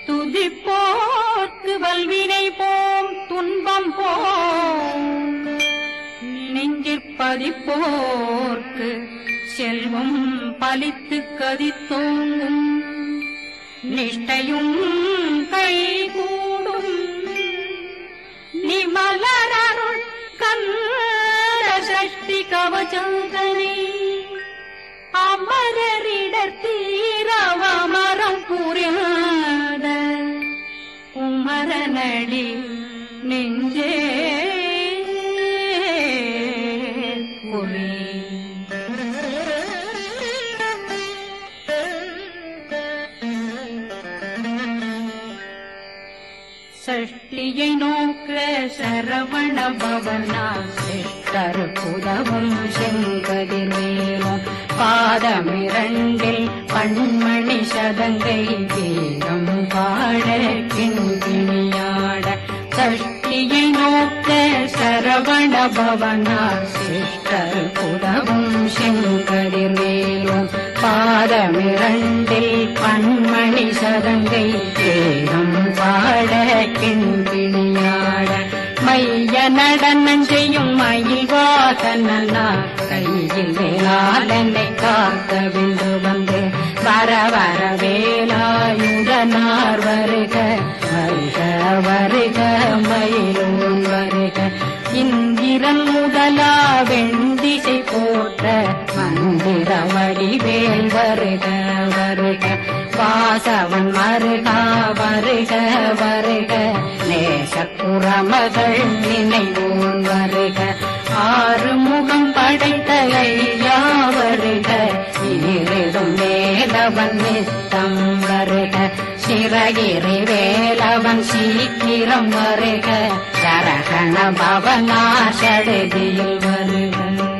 துதிப்போர்க்கு வல்வினை போம் துன்பம் போம் நெஞ்சிற்பதிப்போர்க்கு செல்வம் பலித்து கதித்தோங்கும் நிஷ்டையும் கைகூடும் நிமலரருள் கந்த சஷ்டி கவச்சந்தனை அமரரிடர் தீரவமரம் புரியாத குமரனடி நெஞ்சே குவி சஷ்டியை நோக்க சரவண பவனா சிஷ்டர் புதவும் செங்கதிர் மேலும் பாதமிரண்டில் பண்மணி சதங்கை வீரம் பாட கிண்கிணியாட சஷ்டியை நோக்க சரவண பவனா சிஷ்டர் புதவும் செங்கதிர் மேலும் பாதமிரண்டில் பண்மணி சதங்கை வேதம் பாட கிண்பிணியாட மைய நடனம் செய்யும் மயில் வாசனா கையில் வேளாளனை காக்க விண்டு வந்து வர வர வேலாயுதனார் வருக வருக வருக மயிலோன் வருக இந்திரன் முதலா வெண்டிசை போற்ற மந்திர வடிவேல் வருக வருக வாசவன் வருகா வருக வருக நேசக்குறமகள் நினைவோன் வருக ஆறு முகம் படைத்த ஐயா வருக ஈரிடும் வேலவன் நித்தம் வருக சிறகிரி வேலவன் சீக்கிரம் வருக சரகண பவனா சடுதியில் வருக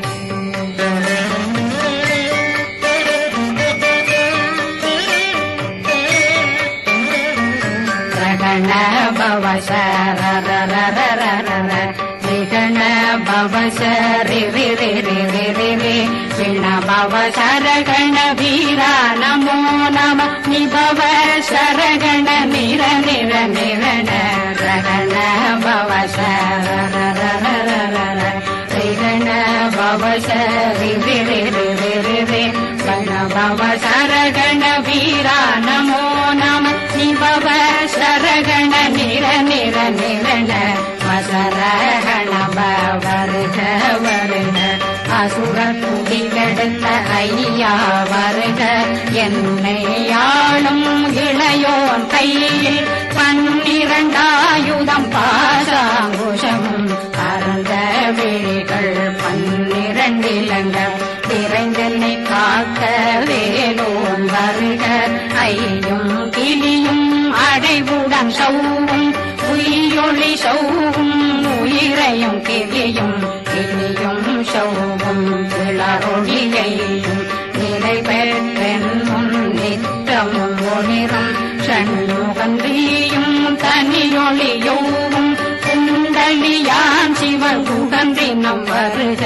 ரகண பவ சரரரரரரர ரிகண பவ சரி ரி ரி ரி ரி ரி ரி விண பவ சரகண வீரா நமோ நம நிபவ சரகண நிர நிர நிரண ரகண பவ சரரரரரர ரிகண பவ சரி ரி ரி ரி ரி ரி ரி கண பவ சரகண வீரா நமோ நம நிபவ சரகண நிர நிர நிரண வசரகண வருக வருக அசுர குடிகெடுத்த ஐயா வருக என்னை ஆளும் இளையோன் கையில் பன்னிரண்டாயுதம் பாசாங்குஷம் பரந்த விழிகள் பன்னிரண்டிலங்க விரைந்தனை காக்க வேலோன் வருக ஐயும் கிளியும் அடைவுடன் சௌவும் உயிரொளி சௌவும் உயிரையும் கிளியும் கிளியும் சௌவும் கிளரொளியையும் நிறைவேற்றென் முன் நித்தமும் ஒளிரும் சண்முகந்தியும் தனியொளியோவும் குண்டலியான் சிவன் குகந்தினம் வருக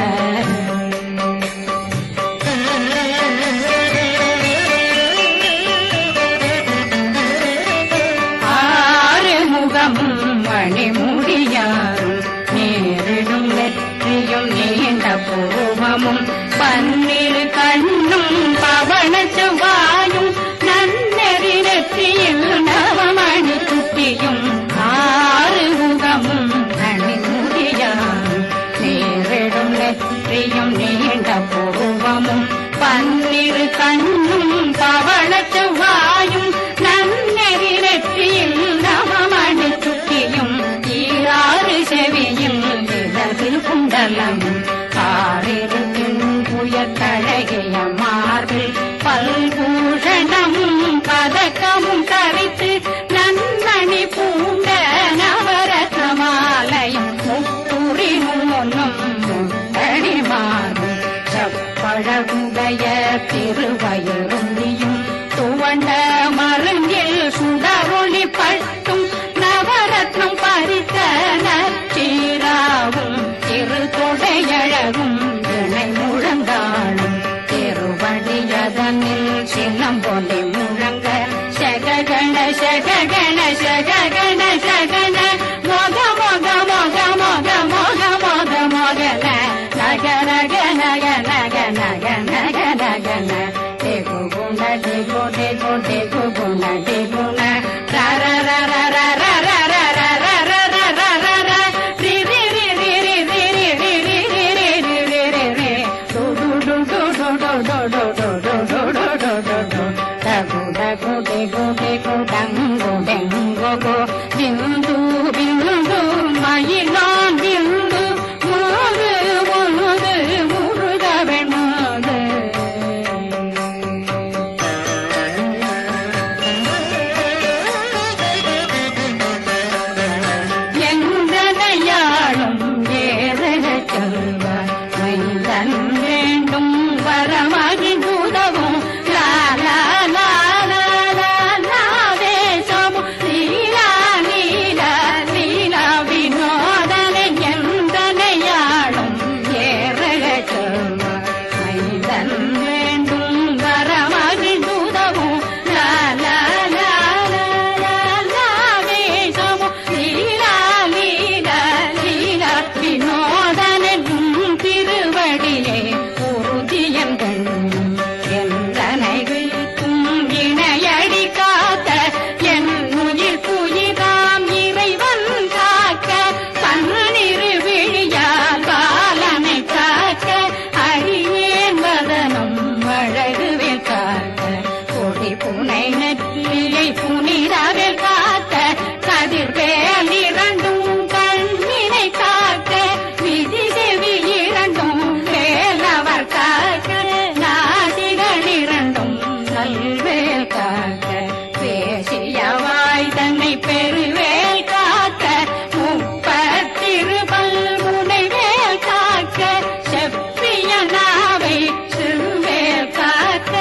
ஆறு முகமும் மணிமுடியாரும் நேரிடும் வெற்றியும் நீண்ட பூவமும் பன்னிரு கண்ணும் பவன செவ்வாயும் நன்னெறி நெற்றியில் நவமணி குட்டியும் ஆறு முகமும் மணிமுடியாரும் நேரிடும் நெற்றியும் நீண்ட பூவமும் பன்னிரு கண்ணும் பவள செவ்வாயும் நன்னெறி நெற்றியில் நவமணி சுட்டியும் ஈராறு செவியும் இடது குண்டலம் காரிருக்கும் புயக்கழகிய மார்பில் பல்பூஷணமும் பதக்கமும் கரைத்து நன்னணி பூண்ட நவரத்ன மாலையும் முப்புரினும் ஒன்னும் முத்தடி மாறும் செப்பழகுடைய திருவயருந்தியும் துவண்ட மருங்கில் சுடரொளி பட்டும் நவரத்னம் பறித்த நச்சீராவும் திரு தொடையழகும் இணை முழங்காலும் திருவடியதனில் சிலம்பொலி முழங்க சககண சககண గన గన గన గన గన గన గన దేగు గుణ దేగు దేగు దేగు గుణ దేగుణ ర ర ర ర ర ర ర ర ర ర ర ర ర ర ర రి రి రి రి రి రి రి రి రి రి రి రి రి రి రి డు డు డు డు డు డు డు డు డు డు డు డు డు డు డు దగు దగు దెగు దెగు డంగు డెంగు గు బిందు బిందు மயிலான் பிந்து முழுது முழுது முழுத வெண்மாது எந்தனையாளும் ஏறக சொல்வார் மைந்தன் வேண்டும் வரமகிழ்ந்துதவும் லா லா லா லா லா லா வேஷமும் லீலா லீலா லீலா வினோதனை எந்தனையாளும் ஏறக சொல்வார் மைந்தன் வேண்டும் வரமகிழ்ந்துதவும் லா லா லா லா லா லா வேஷமும் லீலா லீலா லீலா வினோதனும் திருவடியே உறுதியங்கள் எந்தனை விழிக்கும் இணையடி காத்த என் உயிர் புயிராம் இறைவன் காக்க பன்னிரு விழியால் பாலனை காக்க அடியேன் வதனம் அழகுவில் காக்க கொடி புனை நெற்றியை புனிதவில் காக்க கதிர்வேல் இரண்டும் கண்ணினை காக்க விதி செவி இரண்டும் வேலவர் காக்க நாசிகள் இரண்டும் நல்வேல் காக்க பேசியவாய் தன்னை பெருவேல் காக்க முப்பத்திருபல் முனைவேல் காக்க செப்பிய நாவை சிறுவேல் காக்க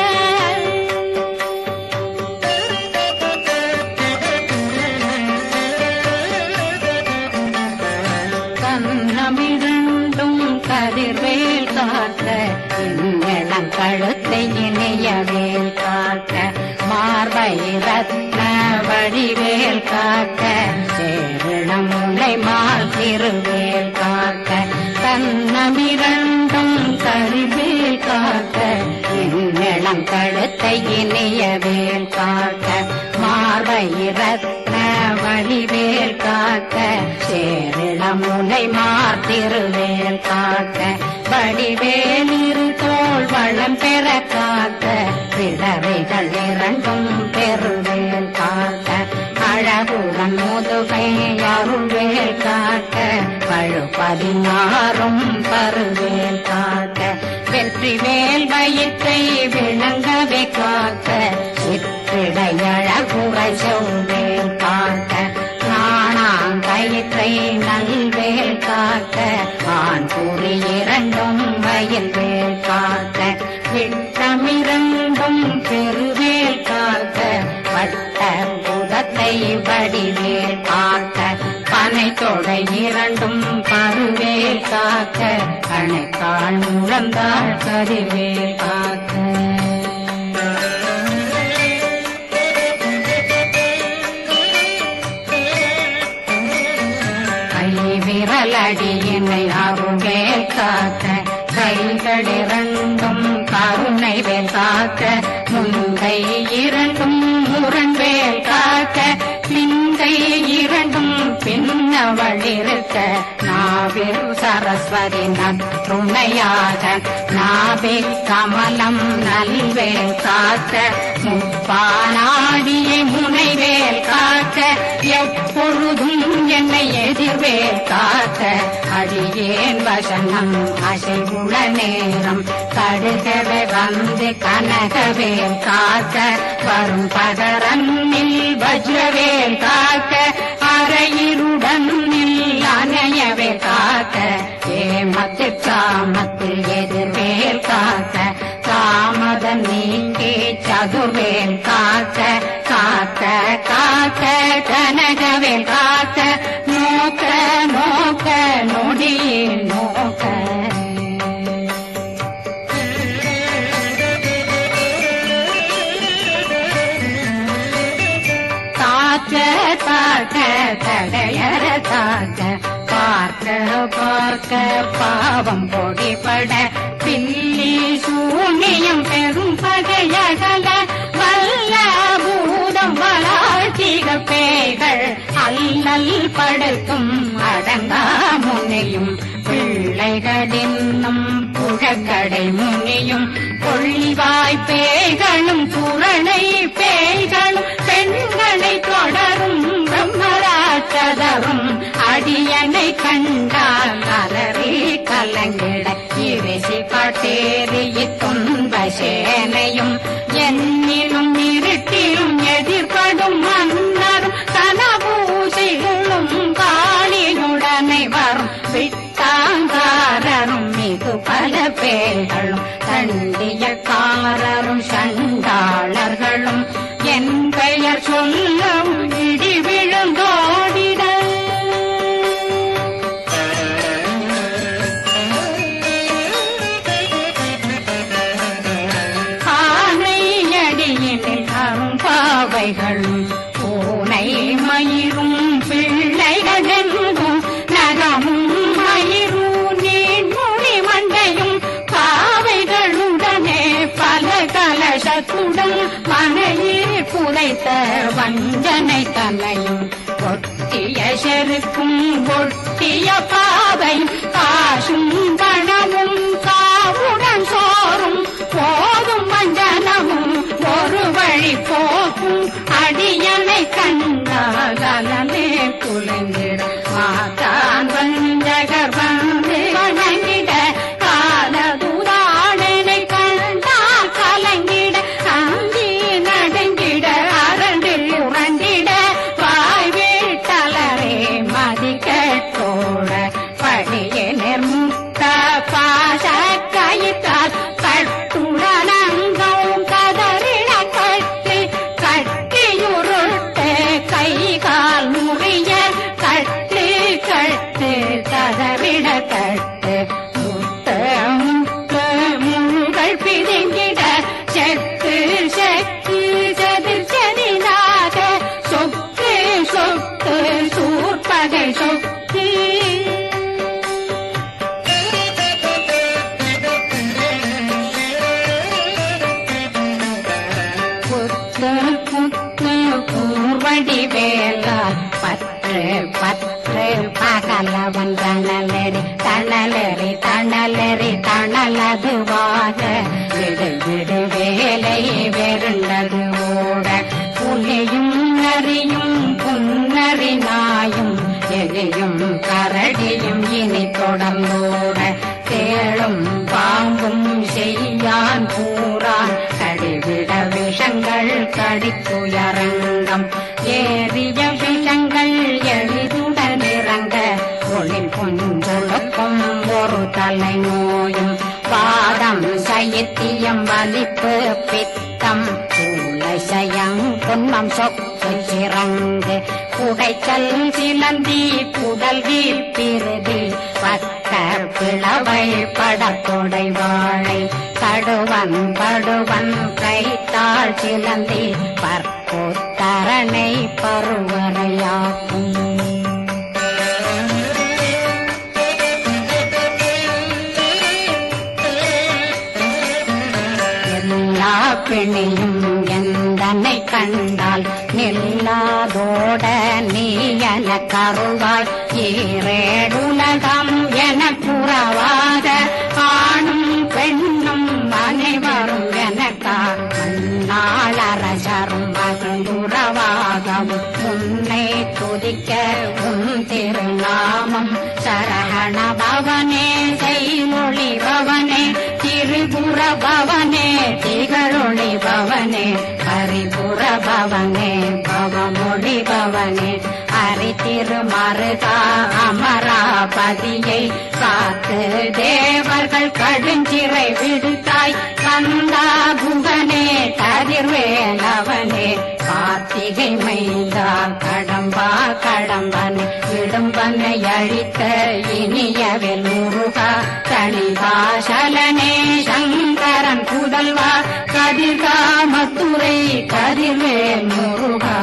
கண்ணமிரண்டும் கதிர்வேல் காக்க இளம் கழுத்தை இணையவேல் காக்க மார்பை ரத்ன வழிவேல் காக்க சேரணம் முனை மால் திருவேல் காக்க கண்ணமிரண்டும் கரிவேல் காக்க இளம் கழுத்தை இணையவேல் காக்க மார்பை ரத்ன வழிவேல் காக்க சேரிளம் முனை மார்த்திருவேல் காக்க வடிவேல் இரு தோள் வளம் பெற காக்க பிறவைகள் இரண்டும் பெருவேல் காக்க அழகுடன் முதுகை அருள்வேல் காக்க பழு பதினாறும் பருவேல் காக்க வெற்றி வேல் வயிற்றை விளங்கவே காக்க சிற்றிடையழகுரை செவ்வேல் காக்க நாணாங்கயிற்றை நல்வேல் காக்க ஆண் குறி இரண்டும் வயல் வேல் காக்க விட்டமிரண்டும் பெருவேல் காக்க வட்ட புதத்தை வடிவேல் காக்க பனை தொடை இரண்டும் பருவேல் காக்க கணைக்கால் முழந்தாள் கதிர்வேல் காக்க கை விரலடியினை அருள்வேல் காக்க கைகளிரண்டும் கருணை வேல் காக்க முன்கை இரண்டும் முரண்வேல் காக்க பின்கை இரண்டும் பின்னவளிருக்க நாவில் சரஸ்வதி நற்றுணையாக நாவே கமலம் நல்வேல் காக்க முப்பானாடியை முனைவேல் காக்க எப்பொழுதும் என்னை எதிர்வேல் காக்க அடியேன் வசனம் அசைவுள்ள நேரம் கடுகவே வந்து கனகவேல் காக்க வரும் பகரன்னில் வஜ்ரவேல் காக்க அறையிருடன் அணையவே காக்க ஏமத்து காமத்தில் எதிர்வேல் காக்க காமதம் நீங்கி சதுர்வேல் காக்க காக்க காக்க கனகவேல் காக்க நோக்க நோக்க நொடியில் நோக்க தாக்க தாக்க தடையற தாக்க பார்க்க பார்க்க பாவம் பொடிபட பில்லி சூனியம் பெரும் பகையகல வல்ல பூதம் வளாழ்த்திக பேய்கள் அல்லல் படுத்தும் அடங்கா முனையும் பிள்ளைகளின்னும் புழக்கடை முனியும் கொள்ளிவாய் பேய்களும் புரணை பேய்களும் பெண்களை தொடரும் பிரம்மராட்சதரும் அடியனை கண்டால் அலறி கலங்கிட இரிசி காட்டேறிய துன்ப சேனையும் என்னிலும் இருட்டிலும் எதிர்படும் மன்னரும் கனபூசிகளும் காளினுடனை வரும் விட்டாங்காரரும் மிகு பல பேர்களும் தண்டியக்காரரும் சண்டாளர்களும் என் பெயர் சொல்லும் இடி விழுந்தோடிட ஆனையடியினில் அரும்பாவைகளும் பூனை மயிரும் பிள்ளைகளெங்கும் நகமும் மயிரும் நீர்மொழி மண்டையும் பாவைகளுடனே பல கலசத்துடன் மனையில் புதைத்த வஞ்சனை தலையும் ஒட்டிய செருக்கும் ஒட்டிய பாவையும் காசும் பணமும் காவுடன் சோறும் போதும் வஞ்சனமும் ஒரு வழி போக்கும் அடியனை கண்டாலே குலைந்திட மாதான் வஞ்சகர் வந்து வணங்கிட காலதுதாடனை கண்டால் கலங்கிட அந்தி நடுங்கிட அரண்டு உறண்டிட வாய் வீட்டலரே மதிக்கோட படியே நிர்முக்த பாச கயிற்றால் கட்டுடனங்கும் கதறிட கட்டி கட்டியுருட்டு கை கால் முறிய கட்டு கட்டு கதறிட கட்டு முத்த முத்த முள்கள் பிதுங்கிட செத்து செத்து செதிர் செதினாக சொக்கு சொக்கு சூர்பகை சொக்கு புத்து புத்து கூர்வடி வேலால் பற்று பற்று பகலவன் தணலெறி தணலெறி தணலெறி தணலதுவாக விடு விடு வேலை வெருண்டது ஓட புலியும் நரியும் புன்னறி நாயும் எலியும் கரடியும் இனி தொடர்ந்தோட தேளும் பாம்பும் செய்யான் கூறான் கடிவிட விஷங்கள் கடித்துயரங்கம் ஏறிய விஷங்கள் எளிதுடன் இறங்க ஒளில் கொஞ்சொழுக்கும் ஒரு தலை நோயும் பாதம் சைத்தியம் வலிப்பு பித்தம் சயம் புன்னம் சொக்கு சிறங்கு குடைச்சல் சிலந்தி குடல் வீழ்பிருதி பக்க பிளவை படத்தொடை வாழை தடுவன் படுவன் கைத்தாள் சிலந்தி பற்போத்தரணை பருவரையாக்கும் எல்லா பிணியும் எந்தனை கண்டால் நில்லாதோட நீ என கருவாய் ஈரேடுலகம் என புறவாத ஆணும் பெண்ணும் அனைவரும் எனக்கா மண்ணாளரசரும் மகிழ்ந்துறவாகவும் உன்னை துதிக்க உன் திருநாமம் சரகண பவனே செய்மொழி பவனே திரிபுர பவனே திகழொளி பவனே பரிபுர பவனே பவமொழி பவனே அரி திருமருகா அமராபதியை காத்து தேவர்கள் கடுஞ்சிறை விடுத்தாய் கந்தா புகனே கதிர்வேலவனே கார்த்திகை மைந்தா கடம்பா கடம்பனை விடும்பனை அழித்த இனியவில் முருகா தனிவாசலனே சங்கரன் புதல்வா கதிர்காமத்துறை கதிர்வேல் முருகா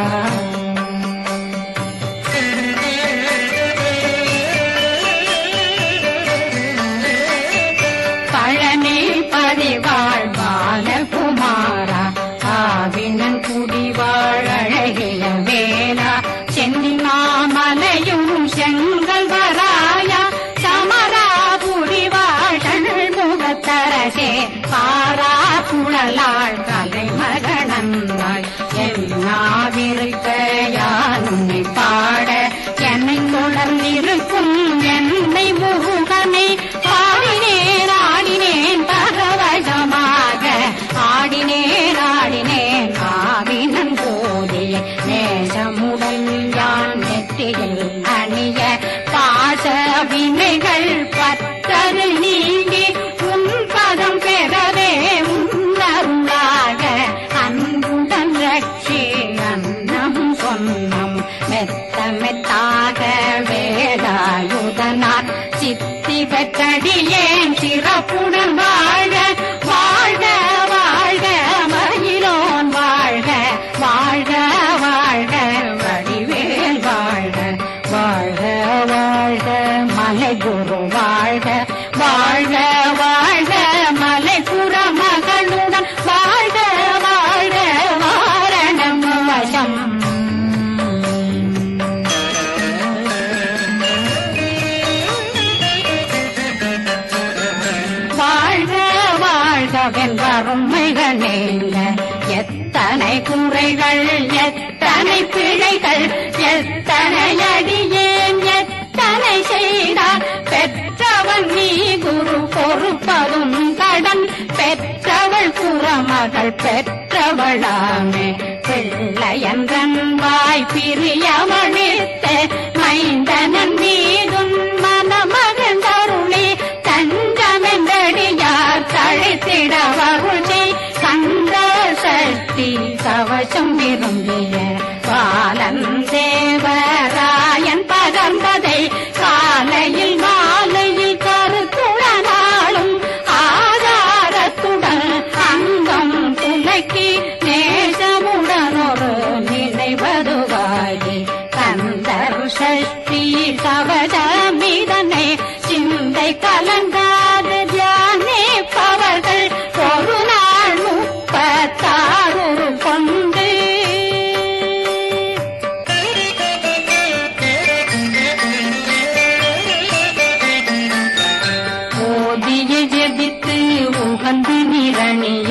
வடிவாழ் பாலகுமாரா ஆவினன் குடிவாழ் அழகிய வேளா செந்தி மாமலையும் செங்கல் வராயா சமராபுரி வாழல் முகத்தரசே பாரா குழலாள் தலைமகனந்தாய் என்னாவிருக்க யானுன்னை பாட என்னை தொடர்ந்திருக்கும் என்னை முகமே பாடினேன் ஆடினேன் பரவசமாக ஆடினேன் ஆடினேன் ஆவினன் போதிய நேசமுடன் யான் நெற்றியில் அணிய பாச வினைகள் பத்தரு நீங்கி உன் பதம் பெறவே உன்னருளாக அன்புடன் ரட்சி அன்னம் சொன்னம் மெத்த மெத்தாக வேலாயுதனார் சித்தி பெற்றடியேன் சிறப்புடன் வாழ வாழ்க வாழ்க மயிலோன் வாழ்க வாழ்க வாழ்க வடிவேல் வாழ்க வாழ்க வாழ்க மலைகுரு வாழ்க வாழ்க வாழ்க மலைபுற மகளுடன் வாழ்க வாழ்க வாரணம் வசம் வாழ்க வாழ்கவென்றும் மிகநேங்க எத்தனை குறைகள் எத்தனை பிழைகள் எத்தனை அடியேன் எத்தனை செய்தார் பெற்றவன் நீ குரு பொறுப்பதும் கடன் பெற்றவள் புறமகள் பெற்றவளாமே பிள்ளையன்றன் வாய் பிரியமளித்த மைந்தனன் மீதும் மனமகன் தருளி தஞ்சமென்றடியார் தழைத்திட வருளை கந்த சக்தி கவசம் விரும்பிய பாலன் தேவராயன் பகர்ந்ததை காலையில் மாலையில் கருத்துடனாலும் ஆதாரத்துடன் அங்கம் துலக்கி நேசமுடன் ஒரு நினைவதுவாகி கந்தர் சஷ்டி கவசமிதனை சிந்தை கலங்காத தியானிப்பவர்கள் ஒரு நாள் முப்பத்தாறு கொண்டு ஓதிய ஜெபித்து உகந்து நிரணிய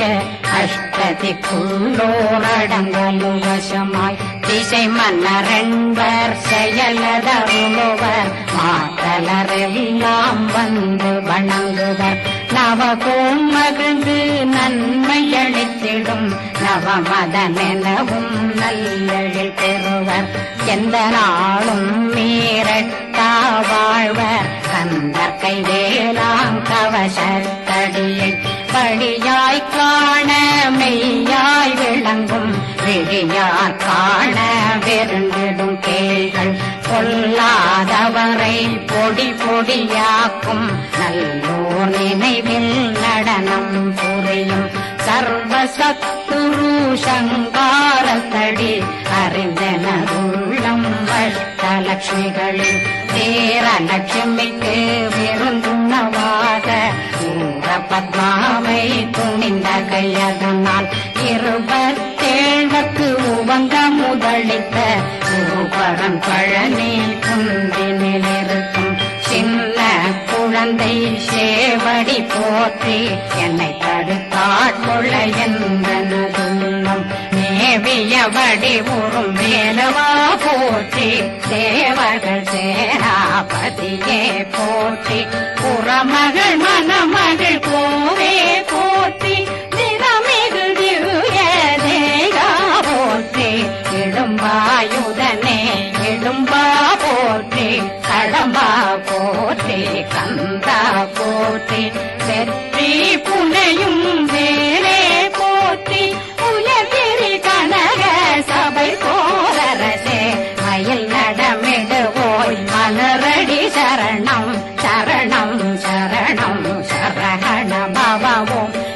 அஷ்டதிக்குள்ளோரடங்கலும் வசமாய் திசை மன்னரென்பர் செயலதருளுவர் மாத்தலரெல்லாம் வந்து வணங்குவர் நவகோம் மகிழ்ந்து நன்மை அளித்திடும் நவமதனெனவும் நல்லெழில் பெறுவர் எந்த நாளும் மீறட்டா வாழ்வர் கந்தற்கை வேளாங் கவசத்தடியை படியாய் காண மெய்யாய் விளங்கும் விழியார் காண வெருண்டிடும் கேள்கள் கொல்லாதவரை பொடி பொடியாக்கும் நல்லோர் நினைவில் நடனம் புரியும் சர்வசத்துரு சங்காரத்தடி அறிந்தனருள்ளம் அஷ்டலட்சுமிகளில் தேரலட்சுமிக்கு விருந்துணவாக ஊர பத்மாவை துணிந்த கையதனால் இருபத்தேழுக்கு உவங்க முதலித்த குருபரன் பழனி குந்தினில் இருக்கும் சின்ன குழந்தை சேவடி போற்றி என்னை தடுத்தாட்கொள்ள என்றனதுள்ளம் மேவிய வடிவுறும் வேலவா போற்றி தேவர்கள் சேனாபதியே போற்றி புறமகள் மணமகள் கோவே போற்றி நிறமிகு திவ்ய தேகா போற்றி இடும்பாயுதனே இடும்பா போற்றி கடம்பா போற்றி கந்தா போற்றி வெற்றி புனையும் வேலே போற்றி உயர்திரி கனக சபை போரரசே மயில் நடமிடுவோய் மலரடி சரணம் சரணம் சரணம் சரகண பவவும்